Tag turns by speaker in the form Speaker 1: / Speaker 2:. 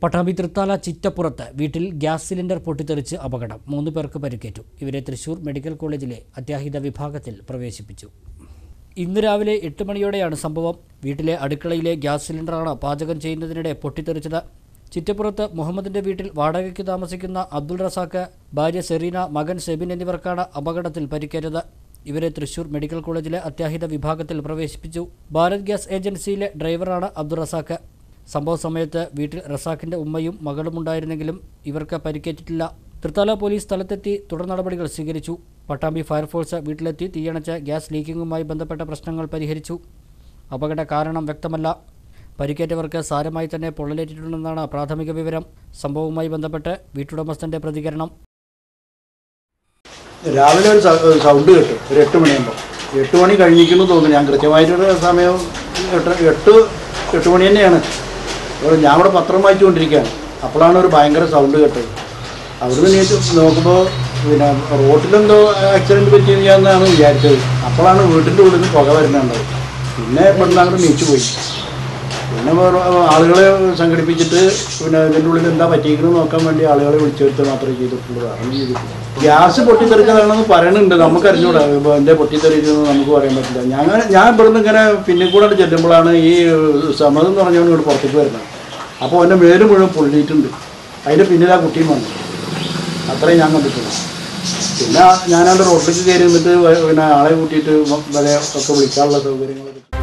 Speaker 1: പട്ടാമ്പി തൃത്താല ചിറ്റപ്പുറത്ത് വീട്ടിൽ gas cylinder പൊട്ടിത്തെറിച്ച് അപകടം മൂന്ന് പേർക്ക് പരിക്കേറ്റു ഇവരെ തൃശൂർ മെഡിക്കൽ കോളേജിലെ അത്യാഹിത വിഭാഗത്തിൽ പ്രവേശിപ്പിച്ചു ഇന്ന് രാവിലെ എട്ട് മണിയോടെയാണ് സംഭവം വീട്ടിലെ അടുക്കളയിലെ ഗ്യാസ് സിലിണ്ടറാണ് പാചകം ചെയ്യുന്നതിനിടെ പൊട്ടിത്തെറിച്ചത് ചിറ്റപ്പുറത്ത് മുഹമ്മദിന്റെ വീട്ടിൽ വാടകയ്ക്ക് താമസിക്കുന്ന അബ്ദുൾ റസാഖ് ഭാര്യ സെറീന മകൻ സെബിൻ എന്നിവർക്കാണ് അപകടത്തിൽ പരിക്കേറ്റത് ഇവരെ തൃശൂർ മെഡിക്കൽ കോളേജിലെ അത്യാഹിത വിഭാഗത്തിൽ പ്രവേശിപ്പിച്ചു ഭാരത് ഗ്യാസ് ഏജൻസിയിലെ ഡ്രൈവറാണ് അബ്ദുൾ റസാഖ് സംഭവ സമയത്ത് വീട്ടിൽ റസാഖിന്റെ ഉമ്മയും മകളും ഉണ്ടായിരുന്നെങ്കിലും ഇവർക്ക് പരിക്കേറ്റിട്ടില്ല തൃത്താല പോലീസ് സ്ഥലത്തെത്തി തുടർ നടപടികൾ സ്വീകരിച്ചു പട്ടാമ്പി ഫയർഫോഴ്സ് വീട്ടിലെത്തി തീയണച്ച ഗ്യാസ് ലീക്കിങ്ങുമായി ബന്ധപ്പെട്ട പ്രശ്നങ്ങൾ പരിഹരിച്ചു അപകട കാരണം വ്യക്തമല്ല പരിക്കേറ്റവർക്ക് സാരമായി തന്നെ പൊള്ളലേറ്റിട്ടുണ്ടെന്നാണ് പ്രാഥമിക വിവരം സംഭവവുമായി ബന്ധപ്പെട്ട് വീട്ടുടമസ്ഥന്റെ പ്രതികരണം
Speaker 2: രാവിലെ ഒരു സ- സൗണ്ട് കേട്ടു ഒരു എട്ട് മണിയാകുമ്പോൾ എട്ട് മണി കഴിഞ്ഞിരിക്കുന്നു തോന്നുന്നു ഞാൻ കൃത്യമായിട്ടൊരു സമയം എട്ട് എട്ട് എട്ട് മണി തന്നെയാണ് അപ്പോൾ ഞാൻ ഇവിടെ പത്രം വായിച്ചുകൊണ്ടിരിക്കുകയാണ് അപ്പോഴാണ് ഒരു ഭയങ്കര സൗണ്ട് കേട്ടത് അവിടുന്ന് നീച്ച് നോക്കുമ്പോൾ പിന്നെ റോട്ടിലെന്തോ ആക്സിഡൻറ്റ് പറ്റിയെന്നാണ് വിചാരിച്ചത് അപ്പോഴാണ് വീട്ടിൻ്റെ ഉള്ളിൽ നിന്ന് പുക വരുന്നുണ്ടത് പിന്നെ ഇവിടുന്ന് അങ്ങോട്ട് നീച്ചു പോയി പിന്നെ വേറെ ആളുകളെ സംഘടിപ്പിച്ചിട്ട് പിന്നെ ഇതിൻ്റെ ഉള്ളിൽ എന്താ പറ്റിയിരിക്കുന്നത് നോക്കാൻ വേണ്ടി ആളുകളെ വിളിച്ചു വരുത്തുക മാത്രമേ ചെയ്തിട്ടുള്ളൂ വേറെ ചെയ്തിട്ടില്ല ഗ്യാസ് പൊട്ടിത്തെറിച്ചതാണെന്ന് പറയുന്നുണ്ട് നമുക്ക് അറിഞ്ഞൂടാ ഇപ്പോൾ എൻ്റെ പൊട്ടിത്തെറിച്ചതെന്ന് നമുക്ക് പറയാൻ പറ്റില്ല ഞാൻ ഞാൻ ഇവിടുന്ന് ഇങ്ങനെ പിന്നെ കൂടെ ചെല്ലുമ്പോഴാണ് ഈ സമതം എന്ന് പറഞ്ഞവൻ ഇവിടെ പുറത്തേക്ക് വരുന്നത് അപ്പോൾ എൻ്റെ മേല് മുഴുവൻ പൊള്ളിയിട്ടുണ്ട് അതിൻ്റെ പിന്നിൽ ആ കുട്ടിയും വന്നു അത്രയും ഞാൻ കണ്ടിട്ടുള്ളൂ പിന്നെ ഞാനവിടെ റോട്ടിലേക്ക് കയറി നിന്നിട്ട് പിന്നെ ആളെ കൂട്ടിയിട്ട് വില ഒക്കെ വിളിക്കാനുള്ള സൗകര്യങ്ങളൊക്കെ